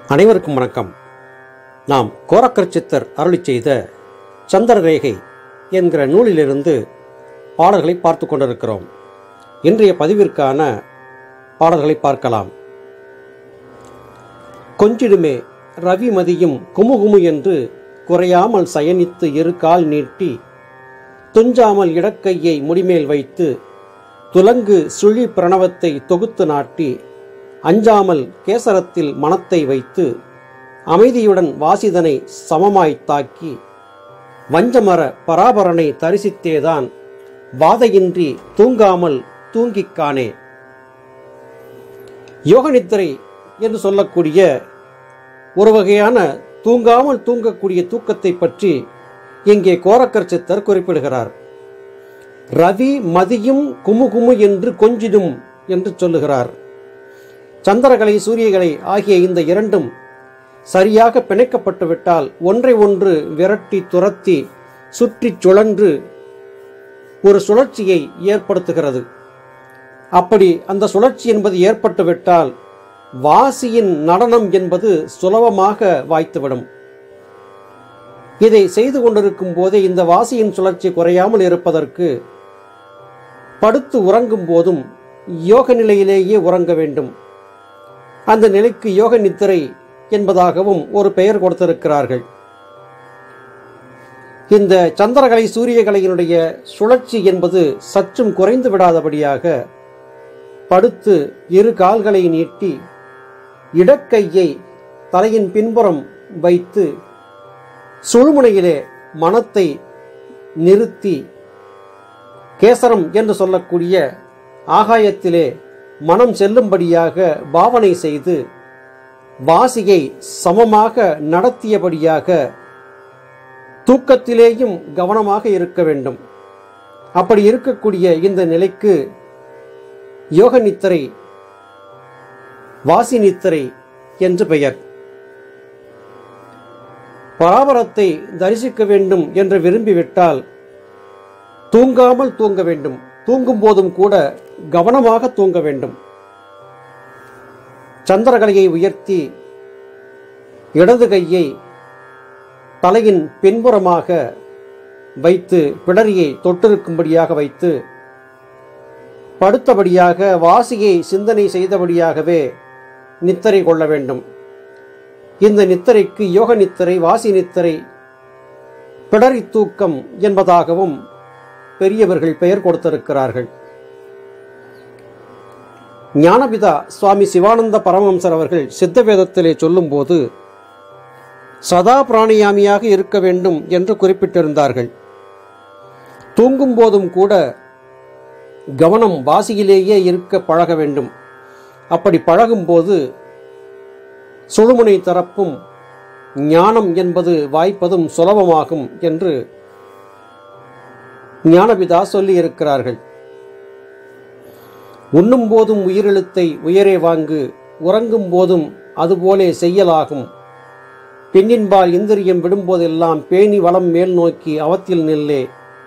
அனைவருக்கும் வணக்கம் நாம் கோரக்கர் சித்தர் அருளிச் செய்த சந்திரரேகை என்கிற நூலிலிருந்து பாடல்களை பார்த்து கொண்டிருக்கிறோம் இன்றைய பதிவிற்கான பாடல்களை பார்க்கலாம் கொஞ்சிடுமே ரவி மதியும் குமுகுமு என்று குறையாமல் சயனித்து இரு கால் நீட்டி துஞ்சாமல் இடக்கையை முடிமேல் வைத்து துலங்கு சுழி பிரணவத்தை தொகுத்து நாட்டி அஞ்சாமல் கேசரத்தில் மனத்தை வைத்து அமைதியுடன் வாசிதனை சமமாய் தாக்கி வஞ்சமர பராபரனை தரிசித்தேதான் வாதையின்றி தூங்காமல் தூங்கிக்கானே யோகநித்திரை என்று சொல்லக்கூடிய ஒரு வகையான தூங்காமல் தூங்கக்கூடிய தூக்கத்தை பற்றி இங்கே கோரக்கர் சித்தர் குறிப்பிடுகிறார் ரவி மதியும் குமுகுமு என்று கொஞ்சிடும் என்று சொல்லுகிறார் சந்திரகலை சூரியகலை ஆகிய இந்த இரண்டும் சரியாக பிணைக்கப்பட்டு விட்டால் ஒன்றை ஒன்று விரட்டி துரத்தி சுற்றிச் சுழன்று ஒரு சுழற்சியை ஏற்படுத்துகிறது அப்படி அந்த சுழற்சி என்பது ஏற்பட்டுவிட்டால் வாசியின் நடனம் என்பது சுலபமாக வாய்த்துவிடும் இதை செய்து கொண்டிருக்கும் போதே இந்த வாசியின் சுழற்சி குறையாமல் இருப்பதற்கு படுத்து உறங்கும் போதும் யோக நிலையிலேயே உறங்க வேண்டும் அந்த நிலைக்கு யோக நித்திரை என்பதாகவும் ஒரு பெயர் கொடுத்திருக்கிறார்கள் இந்த சந்திரகலை சூரியகலையினுடைய சுழற்சி என்பது சற்றும் குறைந்து விடாதபடியாக படுத்து இரு கால்களை நீட்டி இடக்கையை தலையின் பின்புறம் வைத்து சுழுமுனையிலே மனத்தை நிறுத்தி கேசரம் என்று சொல்லக்கூடிய ஆகாயத்திலே மனம் செல்லும்படியாக பாவனை செய்து வாசியை சமமாக நடத்தியபடியாக தூக்கத்திலேயும் கவனமாக இருக்க வேண்டும் அப்படி இருக்கக்கூடிய இந்த நிலைக்கு யோக நித்திரை வாசி நித்திரை என்று பெயர் பராபரத்தை தரிசிக்க வேண்டும் என்று விரும்பிவிட்டால் தூங்காமல் தூங்க வேண்டும் தூங்கும் போதும் கூட கவனமாக தூங்க வேண்டும் சந்திரகலையை உயர்த்தி இடது கையை தலையின் பின்புறமாக வைத்து பிடரியை தொட்டிருக்கும்படியாக வைத்து படுத்தபடியாக வாசியை சிந்தனை செய்தபடியாகவே நித்தரை கொள்ள வேண்டும் இந்த நித்தரைக்கு யோக நித்தரை வாசி நித்தரை பிடரி தூக்கம் என்பதாகவும் பெரியவர்கள் பெயர் கொடுத்திருக்கிறார்கள் ஞானபிதா சுவாமி சிவானந்த பரமஹம்சர் அவர்கள் சித்த வேதத்திலே சொல்லும்போது சதா பிராணியாமியாக இருக்க வேண்டும் என்று குறிப்பிட்டிருந்தார்கள் தூங்கும் போதும் கூட கவனம் வாசியிலேயே இருக்க பழக வேண்டும் அப்படி பழகும்போது சுழுமுனை தரப்பும் ஞானம் என்பது வாய்ப்பதும் சுலபமாகும் என்று ஞானபிதா சொல்லி இருக்கிறார்கள் உண்ணும் போதும் உயிரெழுத்தை உயரே வாங்கு உறங்கும் போதும் அதுபோலே செய்யலாகும் பெண்ணின்பால் இந்திரியம் விடும்போதெல்லாம் பேணி வளம் மேல் நோக்கி அவத்தில் நில்லே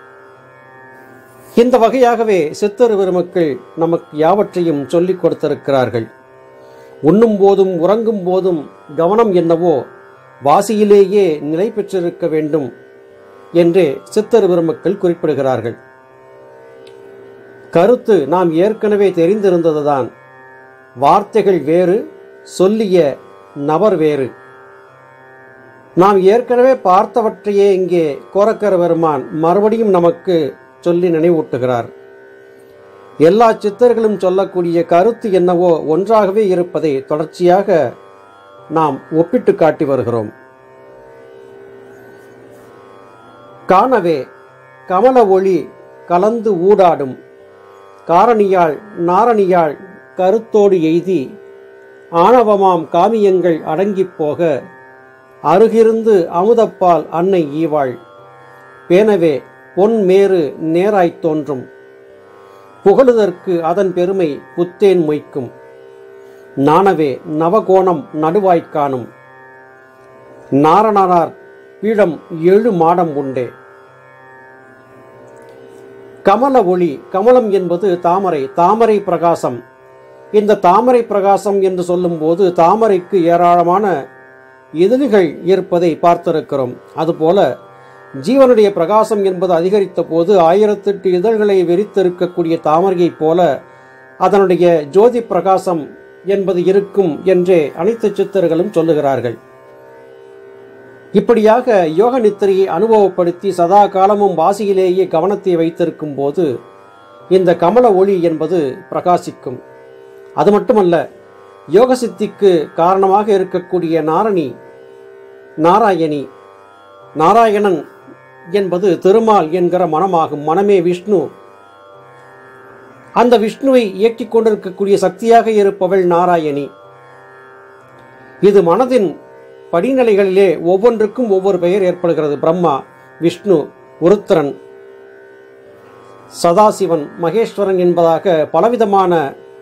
இந்த வகையாகவே சித்தர் பெருமக்கள் நமக்கு யாவற்றையும் சொல்லிக் கொடுத்திருக்கிறார்கள் உண்ணும் போதும் உறங்கும் போதும் கவனம் என்னவோ வாசியிலேயே நிலை பெற்றிருக்க வேண்டும் என்றே சித்தர் பெருமக்கள் குறிப்பிடுகிறார்கள் கருத்து நாம் ஏற்கனவே தெரிந்திருந்ததுதான் வார்த்தைகள் வேறு சொல்லிய நபர் வேறு நாம் ஏற்கனவே பார்த்தவற்றையே இங்கே கோரக்கர பெருமான் மறுபடியும் நமக்கு சொல்லி நினைவூட்டுகிறார் எல்லா சித்தர்களும் சொல்லக்கூடிய கருத்து என்னவோ ஒன்றாகவே இருப்பதை தொடர்ச்சியாக நாம் ஒப்பிட்டு காட்டி வருகிறோம் காணவே கமல ஒளி கலந்து ஊடாடும் காரணியாள் நாரணியாள் கருத்தோடு எய்தி ஆணவமாம் காமியங்கள் அடங்கிப் போக அருகிருந்து அமுதப்பால் அன்னை ஈவாள் பேனவே பொன் மேறு நேராய்த் தோன்றும் புகழுதற்கு அதன் பெருமை புத்தேன் மொய்க்கும் நாணவே நவகோணம் நடுவாய்க் காணும் நாரணனார் பீடம் ஏழு மாடம் உண்டே கமல ஒளி கமலம் என்பது தாமரை தாமரை பிரகாசம் இந்த தாமரை பிரகாசம் என்று சொல்லும்போது தாமரைக்கு ஏராளமான இதழ்கள் இருப்பதை பார்த்திருக்கிறோம் அதுபோல ஜீவனுடைய பிரகாசம் என்பது அதிகரித்த போது ஆயிரத்தெட்டு இதழ்களை விரித்திருக்கக்கூடிய தாமரையைப் போல அதனுடைய ஜோதி பிரகாசம் என்பது இருக்கும் என்றே அனைத்து சித்தர்களும் சொல்லுகிறார்கள் இப்படியாக யோக நித்திரையை அனுபவப்படுத்தி சதா காலமும் வாசியிலேயே கவனத்தை வைத்திருக்கும் போது இந்த கமல ஒளி என்பது பிரகாசிக்கும் அது மட்டுமல்ல யோக சித்திக்கு காரணமாக இருக்கக்கூடிய நாரணி நாராயணி நாராயணன் என்பது திருமால் என்கிற மனமாகும் மனமே விஷ்ணு அந்த விஷ்ணுவை இயக்கிக் கொண்டிருக்கக்கூடிய சக்தியாக இருப்பவள் நாராயணி இது மனதின் படிநிலைகளிலே ஒவ்வொன்றுக்கும் ஒவ்வொரு பெயர் ஏற்படுகிறது பிரம்மா விஷ்ணு உருத்திரன் சதாசிவன் மகேஸ்வரன் என்பதாக பலவிதமான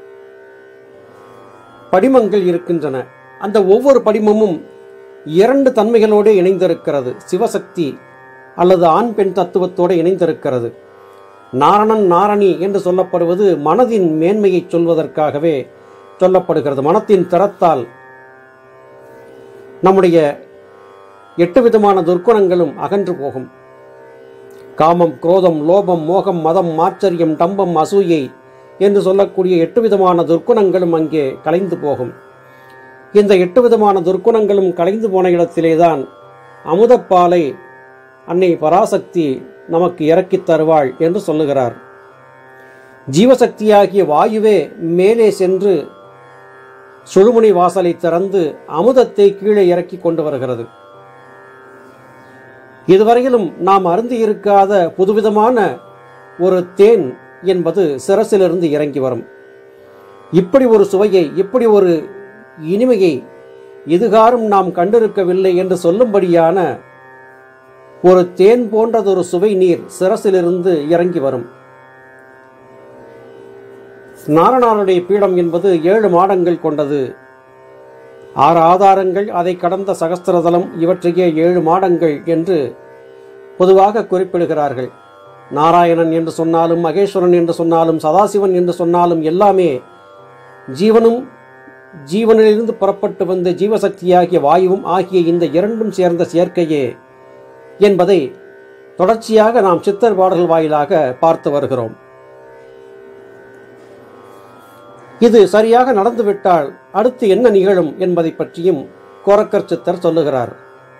படிமங்கள் இருக்கின்றன அந்த ஒவ்வொரு படிமமும் இரண்டு தன்மைகளோடு இணைந்திருக்கிறது சிவசக்தி அல்லது ஆண் பெண் தத்துவத்தோடு இணைந்திருக்கிறது நாரணன் நாரணி என்று சொல்லப்படுவது மனதின் மேன்மையை சொல்வதற்காகவே சொல்லப்படுகிறது மனத்தின் திறத்தால் நம்முடைய எட்டு விதமான துர்க்குணங்களும் அகன்று போகும் காமம் குரோதம் லோபம் மோகம் மதம் மாச்சரியம் டம்பம் அசூயை என்று சொல்லக்கூடிய எட்டு விதமான துர்க்குணங்களும் அங்கே கலைந்து போகும் இந்த எட்டு விதமான துர்க்குணங்களும் கலைந்து போன இடத்திலேதான் அமுதப்பாலை அன்னை பராசக்தி நமக்கு இறக்கித் தருவாள் என்று சொல்லுகிறார் ஜீவசக்தியாகிய வாயுவே மேலே சென்று சுழுமுனை வாசலை திறந்து அமுதத்தை கீழே இறக்கி கொண்டு வருகிறது இதுவரையிலும் நாம் அருந்தி இருக்காத புதுவிதமான ஒரு தேன் என்பது சிரசிலிருந்து இறங்கி வரும் இப்படி ஒரு சுவையை இப்படி ஒரு இனிமையை இதுகாரும் நாம் கண்டிருக்கவில்லை என்று சொல்லும்படியான ஒரு தேன் போன்றதொரு சுவை நீர் சிரசிலிருந்து இறங்கி வரும் நாரணாருடைய பீடம் என்பது ஏழு மாடங்கள் கொண்டது ஆறு ஆதாரங்கள் அதை கடந்த சகஸ்திரதலம் இவற்றையே ஏழு மாடங்கள் என்று பொதுவாக குறிப்பிடுகிறார்கள் நாராயணன் என்று சொன்னாலும் மகேஸ்வரன் என்று சொன்னாலும் சதாசிவன் என்று சொன்னாலும் எல்லாமே ஜீவனும் ஜீவனிலிருந்து புறப்பட்டு வந்த ஜீவசக்தியாகிய வாயுவும் ஆகிய இந்த இரண்டும் சேர்ந்த சேர்க்கையே என்பதை தொடர்ச்சியாக நாம் சித்தர் பாடல்கள் வாயிலாக பார்த்து வருகிறோம் இது சரியாக நடந்துவிட்டால் அடுத்து என்ன நிகழும் என்பதை பற்றியும் கோரக்கர் சித்தர் சொல்லுகிறார்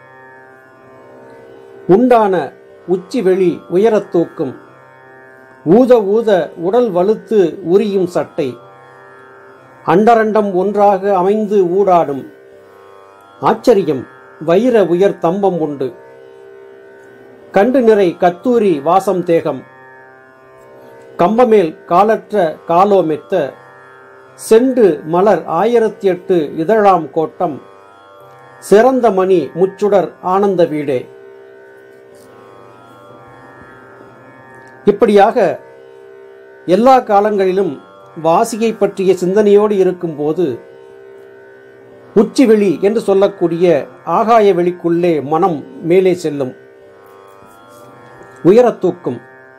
உண்டான உச்சி வெளி உயரத் தூக்கும் ஊத ஊத உடல் வலுத்து உரியும் சட்டை அண்டரண்டம் ஒன்றாக அமைந்து ஊடாடும் ஆச்சரியம் வைர உயர் தம்பம் உண்டு கண்டு நிறை கத்தூரி வாசம் தேகம் கம்பமேல் காலற்ற காலோ மெத்த செண்டு மலர் ஆயிரத்தி எட்டு இதழாம் கோட்டம் சிறந்த மணி முச்சுடர் ஆனந்த வீடே இப்படியாக எல்லா காலங்களிலும் வாசியை பற்றிய சிந்தனையோடு இருக்கும்போது உச்சிவெளி என்று சொல்லக்கூடிய ஆகாய வெளிக்குள்ளே மனம் மேலே செல்லும் உயரத் தூக்கும்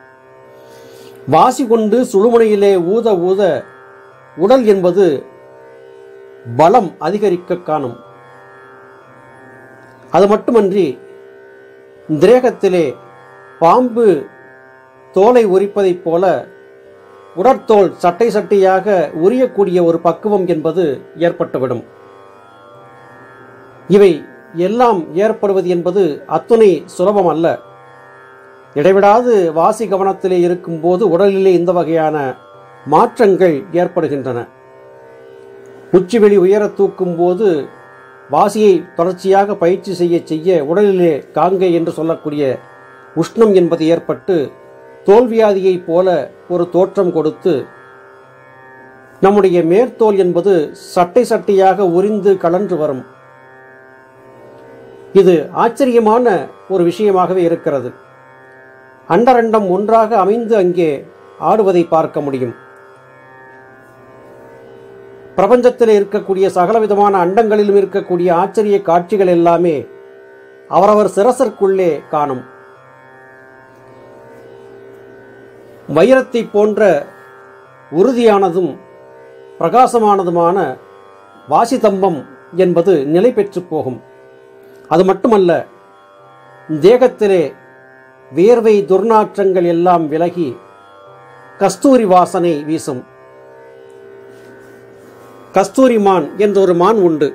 வாசி கொண்டு சுழுமுனையிலே ஊத ஊத உடல் என்பது பலம் அதிகரிக்க காணும் அது மட்டுமன்றி திரேகத்திலே பாம்பு தோலை உரிப்பதைப் போல உடற்தோல் சட்டை சட்டையாக உரியக்கூடிய ஒரு பக்குவம் என்பது ஏற்பட்டுவிடும் இவை எல்லாம் ஏற்படுவது என்பது அத்துணை சுலபம் அல்ல இடைவிடாது வாசி கவனத்திலே இருக்கும்போது உடலிலே இந்த வகையான மாற்றங்கள் ஏற்படுகின்றன உச்சிவெளி உயர தூக்கும் போது வாசியை தொடர்ச்சியாக பயிற்சி செய்ய செய்ய உடலிலே காங்கை என்று சொல்லக்கூடிய உஷ்ணம் என்பது ஏற்பட்டு தோல்வியாதியைப் போல ஒரு தோற்றம் கொடுத்து நம்முடைய மேற்தோல் என்பது சட்டை சட்டையாக உரிந்து கலன்று வரும் இது ஆச்சரியமான ஒரு விஷயமாகவே இருக்கிறது அண்டரண்டம் ஒன்றாக அமைந்து அங்கே ஆடுவதை பார்க்க முடியும் பிரபஞ்சத்தில் இருக்கக்கூடிய சகல விதமான அண்டங்களிலும் இருக்கக்கூடிய ஆச்சரிய காட்சிகள் எல்லாமே அவரவர் சிரசற்குள்ளே காணும் வைரத்தை போன்ற உறுதியானதும் பிரகாசமானதுமான வாசிதம்பம் என்பது நிலை பெற்று போகும் அது மட்டுமல்ல தேகத்திலே வியர்வை துர்நாற்றங்கள் எல்லாம் விலகி கஸ்தூரி வாசனை வீசும் கஸ்தூரி மான் என்ற ஒரு மான் உண்டு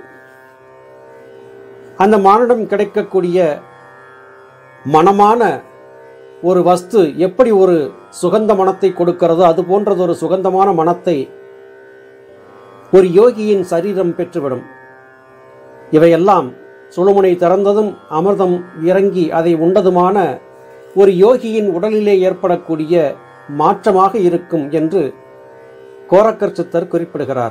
அந்த மானிடம் கிடைக்கக்கூடிய மனமான ஒரு வஸ்து எப்படி ஒரு சுகந்த மனத்தை கொடுக்கிறதோ அது போன்றது ஒரு சுகந்தமான மனத்தை ஒரு யோகியின் சரீரம் பெற்றுவிடும் இவையெல்லாம் சுழுமுனை திறந்ததும் அமிர்தம் இறங்கி அதை உண்டதுமான ஒரு யோகியின் உடலிலே ஏற்படக்கூடிய மாற்றமாக இருக்கும் என்று கோரக்கர் சித்தர் குறிப்பிடுகிறார்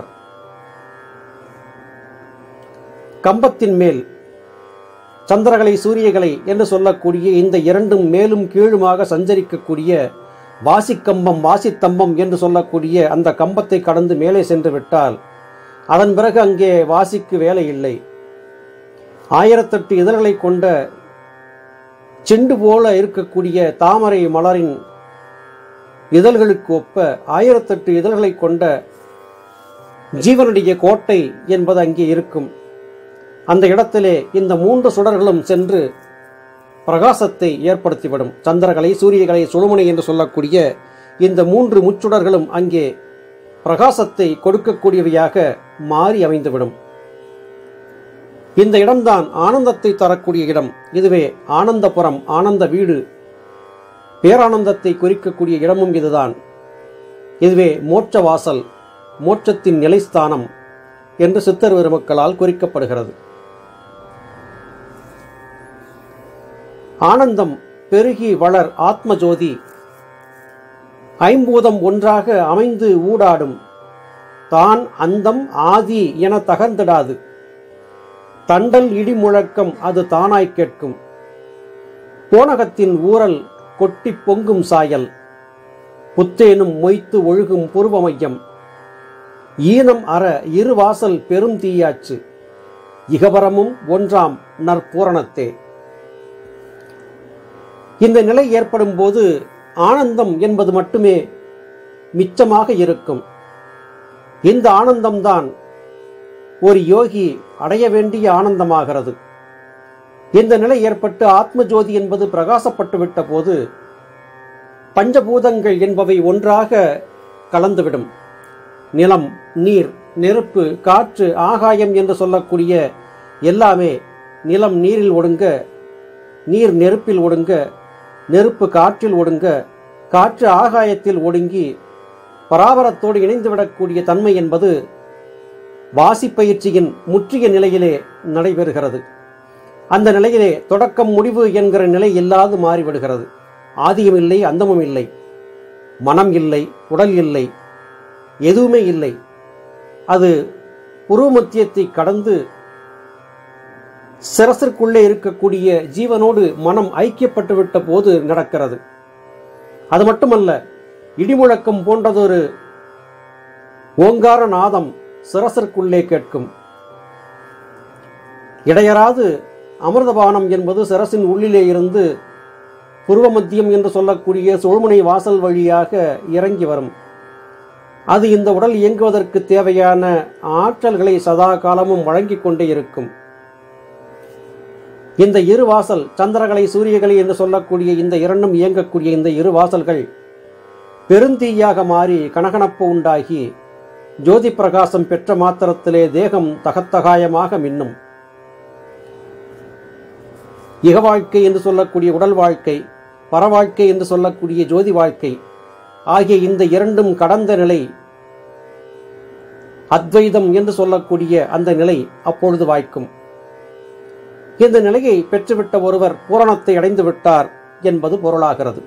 கம்பத்தின் மேல் சந்திரகலை சூரியகலை என்று சொல்லக்கூடிய இந்த இரண்டும் மேலும் கீழுமாக சஞ்சரிக்கக்கூடிய வாசிக்கம்பம் வாசித்தம்பம் என்று சொல்லக்கூடிய அந்த கம்பத்தை கடந்து மேலே சென்று விட்டால் அதன் பிறகு அங்கே வாசிக்கு வேலை இல்லை ஆயிரத்தெட்டு இதழ்களை கொண்ட செண்டு போல இருக்கக்கூடிய தாமரை மலரின் இதழ்களுக்கு ஒப்ப ஆயிரத்தெட்டு இதழ்களை கொண்ட ஜீவனுடைய கோட்டை என்பது அங்கே இருக்கும் அந்த இடத்திலே இந்த மூன்று சுடர்களும் சென்று பிரகாசத்தை ஏற்படுத்திவிடும் சந்திரகலை சூரியகலை சுழுமுனை என்று சொல்லக்கூடிய இந்த மூன்று முச்சுடர்களும் அங்கே பிரகாசத்தை கொடுக்கக்கூடியவையாக மாறி அமைந்துவிடும் இந்த இடம்தான் ஆனந்தத்தை தரக்கூடிய இடம் இதுவே ஆனந்தபுரம் ஆனந்த வீடு பேரானந்தத்தை குறிக்கக்கூடிய இடமும் இதுதான் இதுவே மோட்ச வாசல் மோட்சத்தின் நிலைஸ்தானம் என்று சித்தர் பெருமக்களால் குறிக்கப்படுகிறது ஆனந்தம் பெருகி வளர் ஆத்ம ஜோதி ஐம்பூதம் ஒன்றாக அமைந்து ஊடாடும் தான் அந்தம் ஆதி என தகர்ந்திடாது தண்டல் இடி முழக்கம் அது தானாய் கேட்கும் போனகத்தின் ஊரல் கொட்டி பொங்கும் சாயல் புத்தேனும் மொய்த்து ஒழுகும் புருவமையம் ஈனம் அற இருவாசல் பெரும் தீயாச்சு இகவரமும் ஒன்றாம் நற்பூரணத்தே இந்த நிலை ஏற்படும் போது ஆனந்தம் என்பது மட்டுமே மிச்சமாக இருக்கும் இந்த ஆனந்தம்தான் ஒரு யோகி அடைய வேண்டிய ஆனந்தமாகிறது இந்த நிலை ஏற்பட்டு ஆத்ம ஜோதி என்பது பிரகாசப்பட்டு விட்ட போது பஞ்சபூதங்கள் என்பவை ஒன்றாக கலந்துவிடும் நிலம் நீர் நெருப்பு காற்று ஆகாயம் என்று சொல்லக்கூடிய எல்லாமே நிலம் நீரில் ஒடுங்க நீர் நெருப்பில் ஒடுங்க நெருப்பு காற்றில் ஒடுங்க காற்று ஆகாயத்தில் ஒடுங்கி பராபரத்தோடு இணைந்துவிடக்கூடிய தன்மை என்பது வாசிப்பயிற்சியின் முற்றிய நிலையிலே நடைபெறுகிறது அந்த நிலையிலே தொடக்கம் முடிவு என்கிற நிலை இல்லாது மாறிவிடுகிறது ஆதியும் இல்லை அந்தமும் இல்லை மனம் இல்லை உடல் இல்லை எதுவுமே இல்லை அது புருவமத்தியத்தை கடந்து சிரசிற்குள்ளே இருக்கக்கூடிய ஜீவனோடு மனம் ஐக்கியப்பட்டு விட்ட போது நடக்கிறது அது மட்டுமல்ல இடிமுழக்கம் போன்றதொரு ஓங்கார நாதம் சிரசிற்குள்ளே கேட்கும் இடையராது அமிர்தபானம் என்பது சிரசின் உள்ளிலே இருந்து புருவமத்தியம் என்று சொல்லக்கூடிய சுழுமுனை வாசல் வழியாக இறங்கி வரும் அது இந்த உடல் இயங்குவதற்கு தேவையான ஆற்றல்களை சதா காலமும் வழங்கிக் கொண்டே இருக்கும் இந்த இரு வாசல் சந்திரகலை சூரியகலை என்று சொல்லக்கூடிய இந்த இரண்டும் இயங்கக்கூடிய இந்த இரு வாசல்கள் பெருந்தீயாக மாறி கனகனப்பு உண்டாகி ஜோதி பிரகாசம் பெற்ற மாத்திரத்திலே தேகம் தகத்தகாயமாக மின்னும் இக வாழ்க்கை என்று சொல்லக்கூடிய உடல் வாழ்க்கை பரவாழ்க்கை என்று சொல்லக்கூடிய ஜோதி வாழ்க்கை ஆகிய இந்த இரண்டும் கடந்த நிலை அத்வைதம் என்று சொல்லக்கூடிய அந்த நிலை அப்பொழுது வாய்க்கும் இந்த நிலையை பெற்றுவிட்ட ஒருவர் பூரணத்தை அடைந்து விட்டார் என்பது பொருளாகிறது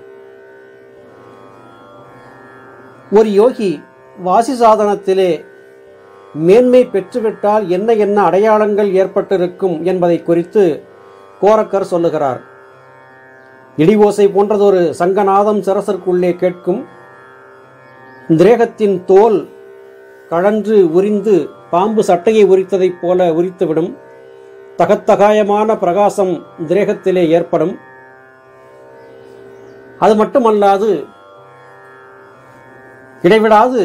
ஒரு யோகி வாசி சாதனத்திலே மேன்மை பெற்றுவிட்டால் என்ன என்ன அடையாளங்கள் ஏற்பட்டிருக்கும் என்பதை குறித்து கோரக்கர் சொல்லுகிறார் இடிவோசை போன்றதொரு சங்கநாதம் சிரசருக்குள்ளே கேட்கும் திரேகத்தின் தோல் கழன்று உரிந்து பாம்பு சட்டையை உரித்ததைப் போல உரித்துவிடும் தகத்தகாயமான பிரகாசம் திரேகத்திலே ஏற்படும் அது மட்டுமல்லாது இடைவிடாது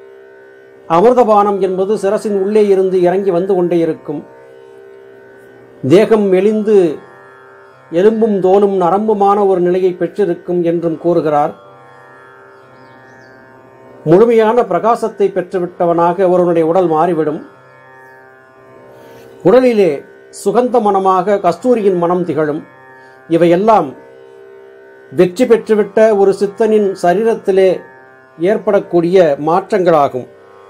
அமிர்தபானம் என்பது சிரசின் உள்ளே இருந்து இறங்கி வந்து கொண்டே இருக்கும் தேகம் மெலிந்து எலும்பும் தோலும் நரம்புமான ஒரு நிலையை பெற்றிருக்கும் என்றும் கூறுகிறார் முழுமையான பிரகாசத்தை பெற்றுவிட்டவனாக ஒருவனுடைய உடல் மாறிவிடும் உடலிலே சுகந்த மனமாக கஸ்தூரியின் மனம் திகழும் இவையெல்லாம் வெற்றி பெற்றுவிட்ட ஒரு சித்தனின் சரீரத்திலே ஏற்படக்கூடிய மாற்றங்களாகும்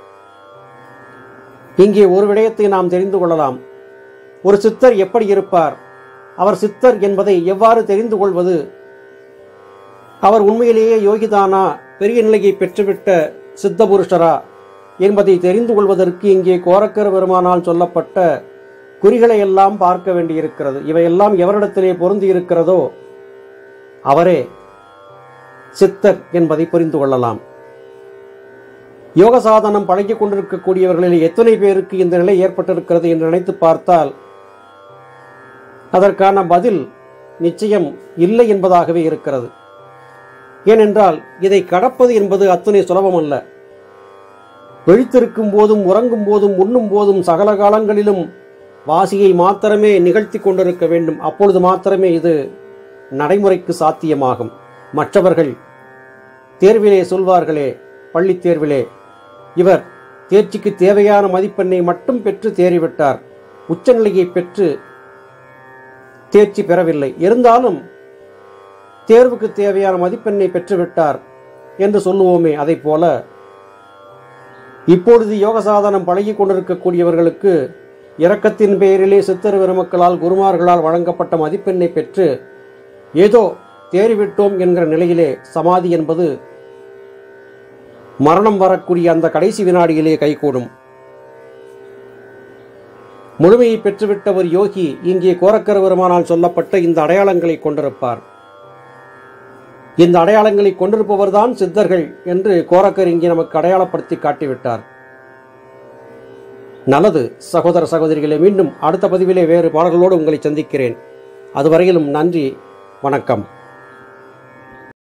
இங்கே ஒரு விடயத்தை நாம் தெரிந்து கொள்ளலாம் ஒரு சித்தர் எப்படி இருப்பார் அவர் சித்தர் என்பதை எவ்வாறு தெரிந்து கொள்வது அவர் உண்மையிலேயே யோகிதானா பெரிய நிலையை பெற்றுவிட்ட சித்த புருஷரா என்பதை தெரிந்து கொள்வதற்கு இங்கே கோரக்கர பெருமானால் சொல்லப்பட்ட குறிகளை எல்லாம் பார்க்க வேண்டியிருக்கிறது இவையெல்லாம் எவரிடத்திலே பொருந்தி இருக்கிறதோ அவரே சித்தர் என்பதை புரிந்து கொள்ளலாம் யோக சாதனம் பழகிக் கொண்டிருக்கக்கூடியவர்களில் எத்தனை பேருக்கு இந்த நிலை ஏற்பட்டிருக்கிறது என்று நினைத்து பார்த்தால் அதற்கான பதில் நிச்சயம் இல்லை என்பதாகவே இருக்கிறது ஏனென்றால் இதை கடப்பது என்பது அத்தனை சுலபமல்ல விழித்திருக்கும் போதும் உறங்கும் போதும் உண்ணும் போதும் சகல காலங்களிலும் வாசியை மாத்திரமே நிகழ்த்தி கொண்டிருக்க வேண்டும் அப்பொழுது மாத்திரமே இது நடைமுறைக்கு சாத்தியமாகும் மற்றவர்கள் தேர்விலே சொல்வார்களே பள்ளித் தேர்விலே இவர் தேர்ச்சிக்கு தேவையான மதிப்பெண்ணை மட்டும் பெற்று தேறிவிட்டார் உச்சநிலையை பெற்று தேர்ச்சி பெறவில்லை இருந்தாலும் தேர்வுக்கு தேவையான மதிப்பெண்ணை பெற்றுவிட்டார் என்று சொல்லுவோமே அதை போல இப்பொழுது யோக சாதனம் பழகிக் கொண்டிருக்கக்கூடியவர்களுக்கு இரக்கத்தின் பெயரிலே சித்தர் பெருமக்களால் குருமார்களால் வழங்கப்பட்ட மதிப்பெண்ணை பெற்று ஏதோ தேறிவிட்டோம் என்கிற நிலையிலே சமாதி என்பது மரணம் வரக்கூடிய அந்த கடைசி வினாடியிலே கைகூடும் முழுமையை பெற்றுவிட்ட ஒரு யோகி இங்கே கோரக்கர பெருமானால் சொல்லப்பட்ட இந்த அடையாளங்களை கொண்டிருப்பார் இந்த அடையாளங்களை கொண்டிருப்பவர்தான் சித்தர்கள் என்று கோரக்கர் இங்கே நமக்கு அடையாளப்படுத்தி காட்டிவிட்டார் நல்லது சகோதர சகோதரிகளே மீண்டும் அடுத்த பதிவிலே வேறு பாடல்களோடு உங்களை சந்திக்கிறேன் அதுவரையிலும் நன்றி வணக்கம்